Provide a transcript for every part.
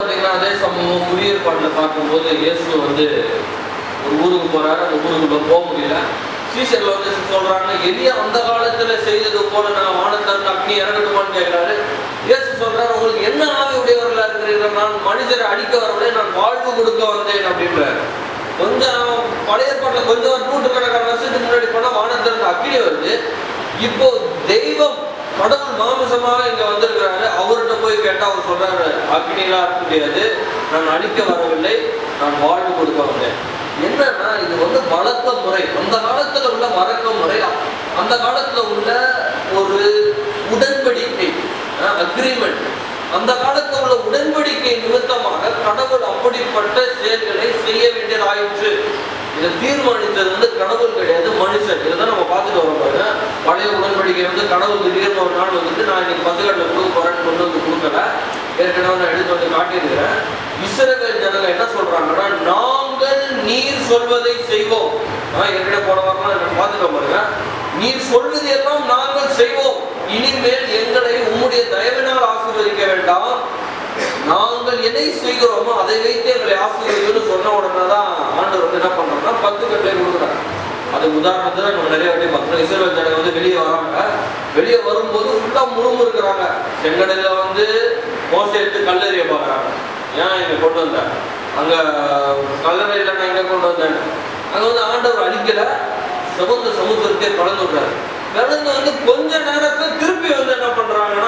பார்த்தீங்கன்னா அதே சம்பவம் புதிய ஏற்பாட்டில் பார்க்கும்போது இயேசு வந்து ஒரு ஊருக்கு போறாரு அந்த ஊருக்குள்ள போக முடியல சீசர்ல வந்து சொல்றாங்க எளிய அந்த காலத்துல செய்தது போல நான் வானத்திலிருந்து அக்னி இறங்கட்டுமான்னு கேட்கிறாரு இயேசு சொல்றாரு உங்களுக்கு என்ன ஆவி உடையவர்களா இருக்கிறீர்கள் நான் மனிதரை அடிக்க வரவில்லை நான் வாழ்வு கொடுக்க வந்தேன் அப்படின்றாரு கொஞ்சம் பழைய ஏற்பாட்டில் கொஞ்சம் நூற்றுக்கணக்கான வருஷத்துக்கு முன்னாடி போனா வானத்திலிருந்து அக்னி வருது இப்போ தெய்வம் கடவுள் மாமிசமாக இங்க வந்திருக்கிறாரு அவர்கிட்ட போய் கேட்டா அவர் சொல்றாரு அக்னிலாம் இருக்க முடியாது நான் அழிக்க வரவில்லை நான் வாழ்வு கொடுக்க வந்தேன் என்னன்னா இது வந்து வழக்க முறை அந்த காலத்துல உள்ள வழக்க முறை அந்த காலத்துல உள்ள ஒரு உடன்படிக்கை அக்ரிமெண்ட் அந்த காலத்துல உள்ள உடன்படிக்கை நிமித்தமாக கடவுள் அப்படிப்பட்ட செயல்களை செய்ய வேண்டியதாயிற்று இதை தீர்மானித்தது வந்து கடவுள் கிடையாது மனுஷன் இதை தான் நம்ம பார்த்துட்டு வரோம் பாருங்க பழைய உடன்படிக்கை வந்து கடவுள் திடீர்னு ஒரு நாள் வந்துட்டு நான் இன்னைக்கு பசுகட்டில் கொடுக்க போறேன்னு கொண்டு வந்து கொடுக்கல ஏற்கனவே நான் எடுத்து வந்து காட்டியிருக்கிறேன் இஸ்ரவேல் ஜனங்க என்ன சொல்றாங்கன்னா நாங்கள் நீர் சொல்வதை செய்வோம் ஆஹ் ஏற்கனவே போன வாரம் நம்ம பார்த்துட்டோம் பாருங்க நீர் சொல்வது எல்லாம் நாங்கள் செய்வோம் இனிமேல் எங்களை உம்முடைய தயவினால் ஆசீர்வதிக்க வேண்டாம் நாங்கள் எதை செய்கிறோமோ அதை வைத்து எங்களை ஆசீர்வதிக்கணும்னு சொன்ன உடனே தான் ஆண்டவர் வந்து என்ன பண்றோம்னா பத்து கட்டளை கொடுக்குறாங்க அது உதாரணத்துல நம்ம நிறைய வாட்டி மக்கள் இஸ்ரேல் ஜனங்க வந்து வெளியே வராங்க வெளியே வரும்போது ஃபுல்லா முறுமுறுக்கிறாங்க செங்கடல்ல வந்து மோசை எடுத்து கல்லறிய பார்க்குறாங்க ஏன் இங்க கொண்டு வந்தேன் அங்க கல்லறையில நான் இங்க கொண்டு வந்தேன் அங்க வந்து ஆண்டவர் அழிக்கல சமுத்திர சமுத்திரத்தை கலந்து விடுறாரு கலந்து வந்து கொஞ்ச நேரத்துல திருப்பி வந்து என்ன பண்றாங்கன்னா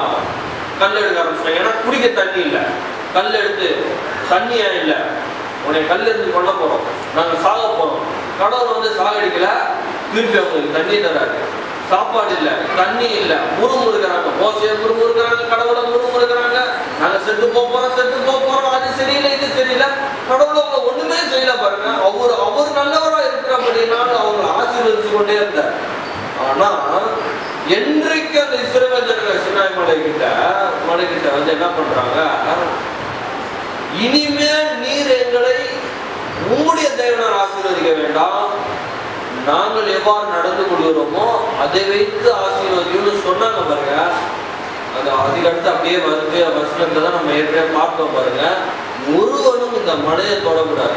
கல் எடுக்க ஆரம்பிச்சிட்டாங்க ஏன்னா குடிக்க தண்ணி இல்லை கல் எடுத்து தண்ணியா இல்லை உன்னை கல் எடுத்து கொள்ள போறோம் நாங்க சாக போறோம் கடவுள் வந்து சாகடிக்கல திருப்பி அவங்களுக்கு தண்ணி தராரு சாப்பாடு இல்ல தண்ணி இல்ல முறுமுறுக்கிறாங்க மோசைய முறுமுறுக்கிறாங்க கடவுளை முறுமுறுக்கிறாங்க நாங்க செத்து போக போறோம் செத்து போக போறோம் அது சரியில்லை இது சரியில்லை கடவுள் அவங்க ஒண்ணுமே செய்யல பாருங்க அவர் அவர் நல்லவரா இருக்கிறபடினால அவங்க ஆசீர்வதிச்சு கொண்டே இருந்தார் ஆனா என்றைக்கு அந்த இஸ்ரவேல் ஜனங்க சினாய் மலை கிட்ட மலை கிட்ட வந்து என்ன பண்றாங்க இனிமேல் நீர் எங்களை உம்முடைய தேவனால் ஆசீர்வதிக்க வேண்டாம் நாங்கள் எவ்வாறு நடந்து கொள்கிறோமோ அதை வைத்து ஆசீர்வதியும்னு சொன்னாங்க பாருங்க அது அதுக்கடுத்து அப்படியே வந்து வசனத்தை தான் நம்ம ஏற்கனவே பார்த்தோம் பாருங்க ஒருவனும் இந்த மலையை தொடக்கூடாது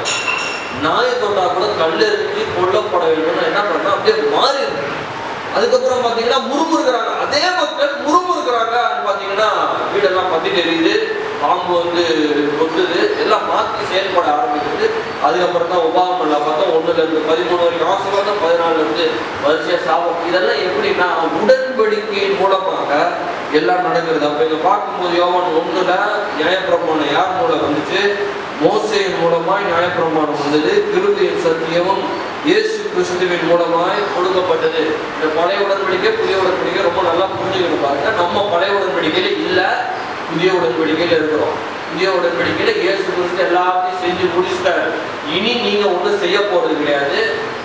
நாயை தொட்டா கூட கல் எறிஞ்சு கொல்லப்பட வேண்டும்னு என்ன பண்ணா அப்படியே மாறி இருக்கு அதுக்கப்புறம் பாத்தீங்கன்னா முறுமுறுக்கிறாங்க அதே மக்கள் முறுமுறுக்கிறாங்க பாத்தீங்கன்னா வீடெல்லாம் பத்திட்டு எரியுது பாம்பு வந்து கொட்டுது எல்லாம் மாற்றி செயல்பட ஆரம்பிக்குது அதுக்கப்புறம் தான் உபாகமல்ல பார்த்தா ஒண்ணுல இருந்து பதிமூணு வரைக்கும் ஆசீர்வாதம் பதினாலுல இருந்து வரிசையா சாபம் இதெல்லாம் எப்படின்னா உடன்படிக்கையின் மூலமாக எல்லாம் நடக்கிறது அப்ப இங்க பார்க்கும்போது யோவான் ஒண்ணுல நியாயப்பிரமாணம் யார் மூலம் வந்துச்சு மோசையின் மூலமாய் நியாயப்பிரமாணம் வந்தது கிருபியின் சத்தியமும் இயேசு கிறிஸ்துவின் மூலமாய் கொடுக்கப்பட்டது இந்த பழைய உடன்படிக்கை புதிய உடன்படிக்கை ரொம்ப நல்லா புரிஞ்சுக்கணும் பாருங்க நம்ம பழைய உடன்படிக்கையில இல்ல புதிய உடன்படிக்கையில இருக்கிறோம் புதிய உடன்படிக்கையில இயேசு கிறிஸ்து எல்லாத்தையும் செஞ்சு முடிச்சிட்டாரு இனி நீங்க ஒண்ணும் செய்ய போறது கிடையாது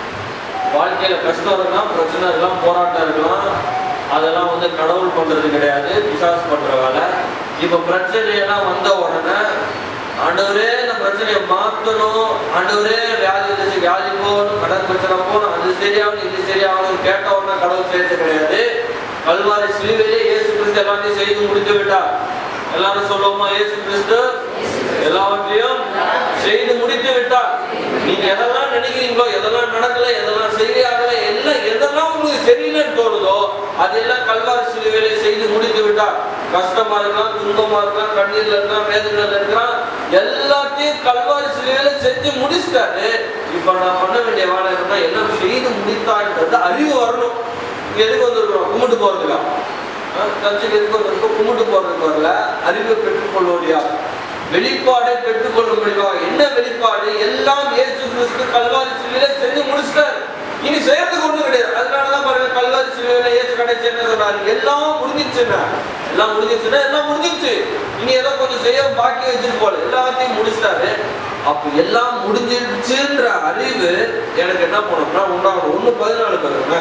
வாழ்க்கையில கஷ்டம் இருக்கலாம் பிரச்சனை இருக்கலாம் போராட்டம் இருக்கலாம் அதெல்லாம் வந்து கடவுள் பண்றது கிடையாது பிசாசு பண்ற வேலை இப்ப பிரச்சனையெல்லாம் வந்த உடனே ஆண்டவரே இந்த பிரச்சனையை மாத்தணும் ஆண்டவரே வியாதி இருந்துச்சு வியாதி போகணும் கடன் பிரச்சனை போகணும் அது சரியாகணும் இது சரியாகணும் கேட்ட உடனே கடவுள் செய்யறது கிடையாது கல்வாரி சிலுவையிலே இயேசு கிறிஸ்து எல்லாத்தையும் செய்து முடித்து விட்டார் எல்லாரும் சொல்லுவோமா இயேசு கிறிஸ்து எல்லாவற்றையும் செய்து முடித்து விட்டார் நீங்க எதெல்லாம் நினைக்கிறீங்களோ எதெல்லாம் நடக்கல எதெல்லாம் சரியாகல எல்லாம் எதெல்லாம் உங்களுக்கு சரியில்லைன்னு தோணுதோ அதெல்லாம் கல்வாரி சிலுவையிலே செய்து முடித்து விட்டார் கஷ்டமா இருக்கலாம் துன்பமா இருக்கலாம் கண்ணீர்ல இருக்கலாம் வேதனையில இருக்கலாம் எல்லாத்தையும் கல்வாரி சிலுவையில செஞ்சு முடிச்சிட்டாரு இப்ப நான் பண்ண வேண்டிய வேலை என்னன்னா எல்லாம் செய்து முடித்தான்றது அறிவு வரணும் இங்க எதுக்கு வந்திருக்கிறோம் கும்பிட்டு போறதுக்கா கட்சிக்கு எதுக்கு வந்திருக்கோம் கும்பிட்டு போறதுக்கு வரல அறிவை பெற்றுக்கொள்வோடியா வெளிப்பாடை பெற்றுக்கொள்ளும் முடிவாக என்ன வெளிப்பாடு எல்லாம் இயேசு கிறிஸ்து கல்வாரி சிலுவையில செஞ்சு முடிச்சிட்டாரு இனி செய்யறதுக்கு ஒண்ணும் கிடையாது அதனாலதான் பாருங்க கல்வாரி சிலுவையில இயேசு கடைசி என்ன சொன்னாரு எல்லாம் முடிஞ்சிச்சுன்னா எல்லாம் முடிஞ்சிச்சுன்னா எல்லாம் முடிஞ்சிச்சு இனி ஏதோ கொஞ்சம் செய்ய பாக்கி வச்சுட்டு போல எல்லாத்தையும் முடிச்சிட்டாரு அப்ப எல்லாம் முடிஞ்சிருச்சுன்ற அறிவு எனக்கு என்ன பண்ணணும்னா உண்டாகணும் ஒண்ணு பதினாலு பாருங்க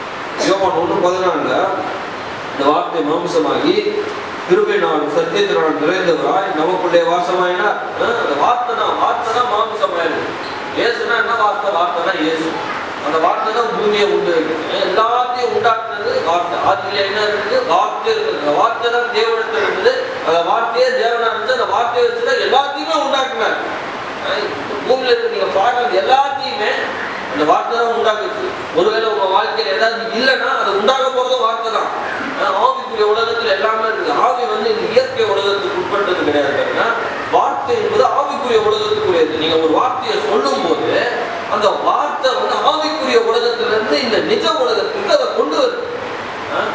யோவான் ஒண்ணு பதினாலுல இந்த வார்த்தை மாம்சமாகி கிருபையினால் சத்தியத்தினால் நிறைந்தவராய் நமக்குள்ளே வாசமாயினார் அஹ் அந்த வார்த்தை தான் வார்த்தை தான் மாம்சமாயிருக்கு இயேசுனா என்ன வார்த்தை வார்த்தைனா இயேசு அந்த வார்த்தை தான் பூமியை உண்டு எல்லாத்தையும் உண்டாக்குனது வார்த்தை ஆதியில என்ன இருக்குது வார்த்தை இருக்குது அந்த வார்த்தை தான் தேவனத்தில் இருந்தது அந்த வார்த்தையே தேவனா இருந்துச்சு அந்த வார்த்தையை வச்சுதான் எல்லாத்தையுமே உண்டாக்குனார் அஹ் இந்த பூமியில இருக்க நீங்க பார்க்கறது எல்லாத்தையுமே அந்த வார்த்தை தான் உண்டாக்குச்சு ஒருவேளை உங்க வாழ்க்கையில ஏதாவது இல்லைன்னா அது உண்டாக போறதும் வார்த்தை தான் அஹ் ஆவிக்குரிய உலகத்துல எல்லாமே இருக்கு ஆவி வந்து இந்த இயற்கை உலகத்துக்கு உட்பட்டது கிடையாது பாருங்க வார்த்தை என்பது ஆவிக்குரிய உலகத்துக்குரியது நீங்க ஒரு வார்த்தையை சொல்லும் போது அந்த வார்த்தை வந்து ஆவிக்குரிய உலகத்துல இருந்து இந்த நிஜ உலகத்துக்கு அதை கொண்டு வருது அஹ்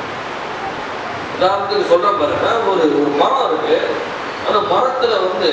உதாரணத்துக்கு சொல்றேன் பாருங்க ஒரு ஒரு மரம் இருக்கு அந்த மரத்துல வந்து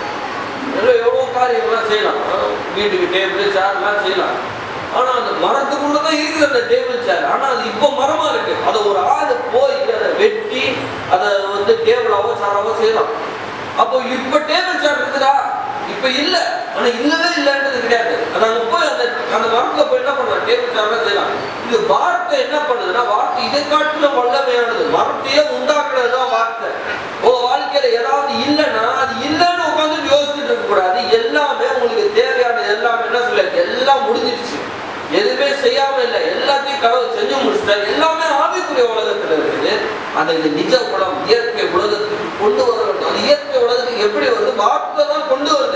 எல்லாம் எவ்வளோ காரியங்கள்லாம் செய்யலாம் அஹ் வீட்டுக்கு டேபிள் சேர்லாம் செய்யலாம் ஆனா அந்த மரத்துக்குள்ளதான் இருக்குது அந்த டேபிள் சேர் ஆனா அது இப்போ மரமா இருக்கு அதை ஒரு ஆள் போய் அதை வெட்டி அதை வந்து டேபிளாவோ சேராவோ செய்யலாம் அப்போ இப்ப டேபிள் சேர் இருக்குதா இப்ப இல்ல ஆனா இல்லவே இல்லைன்றது கிடையாது அது அங்க போய் அந்த அந்த மரத்துல போய் என்ன பண்றாங்க டேபிள் சேர்லாம் செய்யலாம் இது வார்த்தை என்ன பண்ணுதுன்னா வார்த்தை இதை காட்டிலும் வல்லமையானது வார்த்தையே உண்டாக்குறதுதான் வார்த்தை உங்க வாழ்க்கையில ஏதாவது இல்லைன்னா அது இல்லைன்னு உட்காந்து யோசிச்சுட்டு இருக்க கூடாது எல்லாமே உங்களுக்கு தேவையானது எல்லாமே என்ன சொல்ல எல்லாம் முடிஞ்சிடுச்சு எதுவுமே செய்யாம இல்லை எல்லாத்தையும் கடவுள் செஞ்சு முடிச்சிட்டாரு எல்லாமே ஆவிக்குரிய உலகத்துல இருக்குது அதை இந்த நிஜ உலகம் இயற்கை உலகத்துக்கு கொண்டு வர வேண்டும் அது இயற்கை உலகத்துக்கு எப்படி வருது வார்த்தை தான் கொண்டு வருது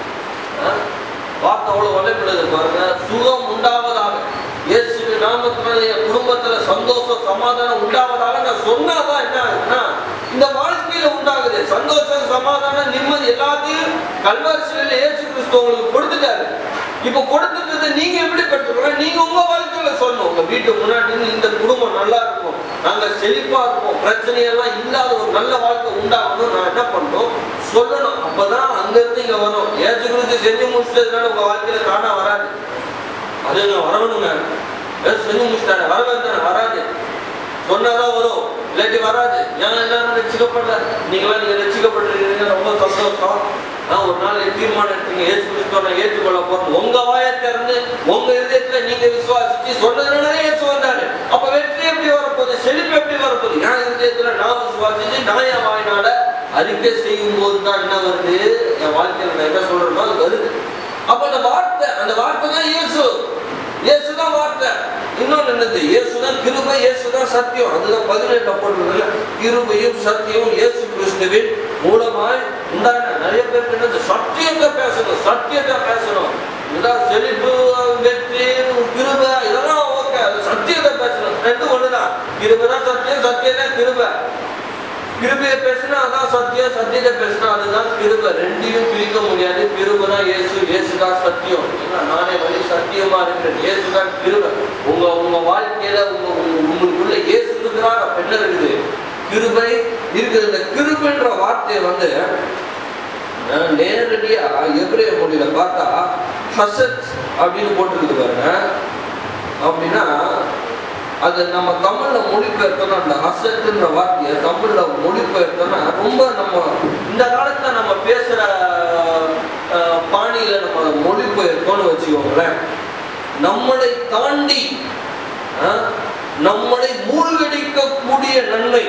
ஆ? வார்த்தை அவ்வளவு வல்லப்படுது பாருங்க சுகம் உண்டாவதாக இயேசுவின் நாமத்தினால என் குடும்பத்துல சந்தோஷம் சமாதானம் உண்டாவதாக நான் சொன்னாதான் என்ன ஆகுதுன்னா இந்த வாழ்க்கையில உண்டாகுது சந்தோஷம் சமாதானம் நிம்மதி எல்லாத்தையும் கல்வாசியில இயேசு கிறிஸ்து உங்களுக்கு கொடுத்துட்டாரு இப்ப கொடுத்துட்டதை நீங்க எப்படி பெற்றுக்கணும் நீங்க உங்க வாழ்க்கையில சொல்லணும் உங்க வீட்டுக்கு முன்னாடி நின்னு இந்த குடும்பம் நல்லா இருக்கும் நாங்க செழிப்பா இருப்போம் பிரச்சனை எல்லாம் இல்லாத ஒரு நல்ல வாழ்க்கை உண்டாகணும் நான் என்ன பண்ணணும் சொல்லணும் அப்பதான் அங்க இருந்து இங்க வரும் ஏசு குறித்து செஞ்சு முடிச்சதுனால உங்க வாழ்க்கையில தானா வராது அது நான் வரணுங்க ஏசு செஞ்சு முடிச்சிட்டாரு வர வேண்டாம் வராது சொன்னாதான் வரும் இல்லாட்டி வராது ஏன் எல்லாரும் ரசிக்கப்படல நீங்களாம் நீங்க ரசிக்கப்பட்டிருக்கீங்க ரொம்ப சந்தோஷம் நான் ஒரு நாள் தீர்மானம் எடுத்தீங்க ஏசு கிறிஸ்துவ நான் ஏற்றுக்கொள்ள போறேன் உங்க வாயை திறந்து உங்க இதயத்துல நீங்க விசுவாசிச்சு சொன்னதுனால ஏசு வந்தாரு அப்ப வெற்றி எப்படி வரப்போகுது செழிப்பு எப்படி வரப்போகுது என் இதயத்துல நான் விசுவாசிச்சு நான் என் வாயினால அறிக்கை செய்யும் போது தான் என்ன வருது என் வாழ்க்கையில நான் என்ன சொல்றேனோ அது வருது அப்ப அந்த வார்த்தை அந்த வார்த்தை தான் இயேசு இயேசுதான் வார்த்தை இன்னொன்னு என்னது இயேசுதான் கிருபை இயேசுதான் சத்தியம் அதுதான் பதினெட்டு போட்டுருக்குல்ல கிருபையும் சத்தியமும் இயேசு கிறிஸ்துவின் மூலமாய் உண்டான நிறைய பேருக்கு என்னது சத்தியத்தை பேசணும் சத்தியத்தை பேசணும் இதான் செழிப்பு வெற்றி கிருபை இதெல்லாம் ஓகே அது சத்தியத்தை பேசணும் ரெண்டு ஒண்ணுதான் கிருபை தான் சத்தியம் சத்தியம் தான் கிருபை கிருபையை பேசினா அதான் சத்தியம் சத்தியத்தை பேசினா அதுதான் கிருபை ரெண்டையும் பிரிக்க முடியாது கிருபை தான் இயேசு இயேசு தான் சத்தியம் ஏன்னா நானே வழி சத்தியமா இருக்கிறேன் இயேசு தான் கிருபை உங்க உங்க வாழ்க்கையில உங்க உங்க- உங்களுக்குள்ள இயேசு இருக்கிறார் அப்ப என்ன இருக்குது கிருபை இருக்குது இந்த கிருபைன்ற வார்த்தையை வந்து அஹ், நேரடியா எபிரேய மொழியில பார்த்தா ஹசத் அப்படின்னு போட்டுருக்கு பாருங்க அப்படின்னா அது நம்ம தமிழ்ல மொழிபெயர்த்தோம்னா அந்த அசத்துன்ற வார்த்தையை தமிழ்ல மொழிபெயர்த்தோம்னா ரொம்ப நம்ம இந்த காலத்துல நம்ம பேசுற அஹ், பாணியில நம்ம மொழிபெயர்த்தோம்னு வச்சுக்கோங்களேன் நம்மளை தாண்டி அஹ், நம்மளை மூழ்கடிக்கக்கூடிய நன்மை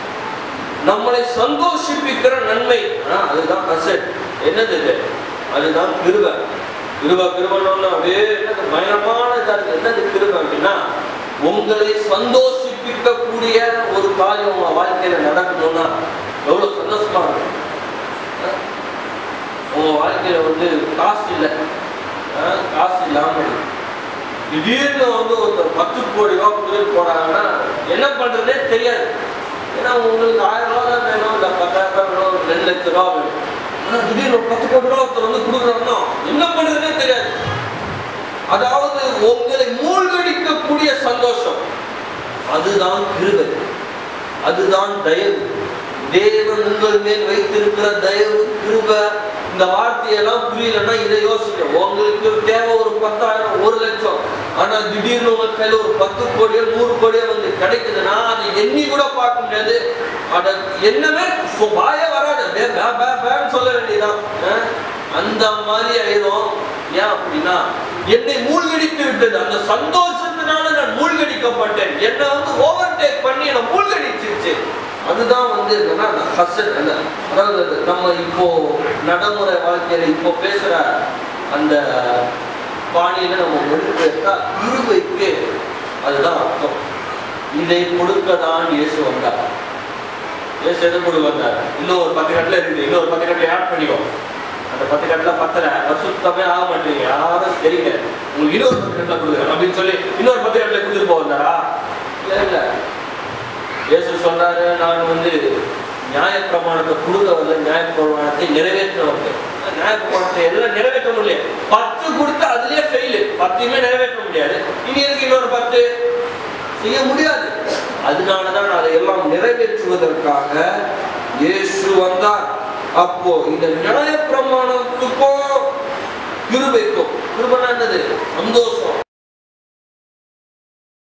நம்மளை சந்தோஷிப்பிக்கிற நன்மை அஹ், அதுதான் அசட் என்னது இது அதுதான் கிருபை கிருபா கிருபனோம்னா அப்படியே என்னது பயங்கரமான இதா இருக்கு என்னது கிருபை அப்படின்னா உங்களை சந்தோஷிப்பிக்கக்கூடிய ஒரு காரியம் உங்க வாழ்க்கையில நடக்கணும்னா எவ்வளவு சந்தோஷமா இருக்கும் அஹ்? உங்க வாழ்க்கையில வந்து காசு இல்லை அஹ், காசு இல்லாம இருக்கு. திடீர்னு வந்து ஒருத்தர் பத்து கோடி ரூபா முதல் போறாங்கன்னா என்ன பண்றதுனே தெரியாது ஏன்னா உங்களுக்கு ஆயிரம் ரூபா தான் வேணும் இல்லை பத்தாயிரம் ரூபா வேணும் ஒரு ரெண்டு லட்சம் ரூபா வேணும் ஆனா திடீர்னு ஒரு பத்து கோடி ரூபா ஒருத்தர் வந்து கொடுக்குறாங்கன்னா என்ன பண்றதுனே தெரியாது அதாவது உங்களை மூழ்கடிக்கக்கூடிய சந்தோஷம் அதுதான் கிருபை அதுதான் தயவு தேவன் உங்கள் மேல் வைத்திருக்கிற தயவு கிருபை இந்த வார்த்தையெல்லாம் புரியலன்னா இதை யோசிக்க உங்களுக்கு தேவை ஒரு பத்தாயிரம் ஒரு லட்சம் ஆனா திடீர்னு உங்க கையில ஒரு பத்து கோடியோ நூறு கோடியோ வந்து கிடைக்குதுன்னா அதை எண்ணி கூட பார்க்க முடியாது அத என்னமே சு- வாயே வராது பே, பே, பே, பேன்னு சொல்ல வேண்டியதுதான் அஹ்? அந்த மாதிரி ஆயிரும் ஏன் அப்படின்னா என்னை மூழ்கடித்து விட்டது அந்த சந்தோஷத்தினால நான் மூழ்கடிக்கப்பட்டேன் என்னை வந்து ஓவர் டேக் பண்ணி என்னை மூழ்கடிச்சிருச்சு அதுதான் வந்து என்னன்னா அந்த ஹசன் அந்த அதாவது அது நம்ம இப்போ நடைமுறை வாழ்க்கையில இப்போ பேசுற அந்த பாணியில நம்ம மொழிபெயர்த்தா இருவைக்கு அதுதான் அர்த்தம் இதை கொடுக்க தான் இயேசு வந்தார் ஏசு எதை கொண்டு வந்தார் இன்னும் ஒரு பத்து கட்டில் இருக்குது இன்னும் ஒரு பத்து கட்டில் ஆட் பண்ணிக்கோ அந்த பத்து கட்டில் பத்தல பரிசுத்தமே ஆக மாட்டீங்க யாரும் தெரியல உங்களுக்கு இன்னொரு பத்து கட்டில் கொடுக்குறேன் அப்படின்னு சொல்லி இன்னொரு பத்து கட்டில் கொடுத்துட்டு போவந்தாரா இல்ல இல்ல இயேசு சொன்னாரு நான் வந்து நியாயப்பிரமாணத்தை கொடுக்க வரல நியாயப்பிரமாணத்தை நிறைவேற்ற வந்தேன் நியாயப்பிரமாணத்தை எல்லாம் நிறைவேற்ற முடியல பத்து கொடுத்தா அதுலயே ஃபெயிலு பத்தையுமே நிறைவேற்ற முடியாது இனி எதுக்கு இன்னொரு பத்து செய்ய முடியாது அதனாலதான் அதை எல்லாம் நிறைவேற்றுவதற்காக இயேசு வந்தார் அப்போ இந்த நியாயப்பிரமாணத்துக்கும் கிருபைக்கும் கிருபைனா என்னது சந்தோஷம்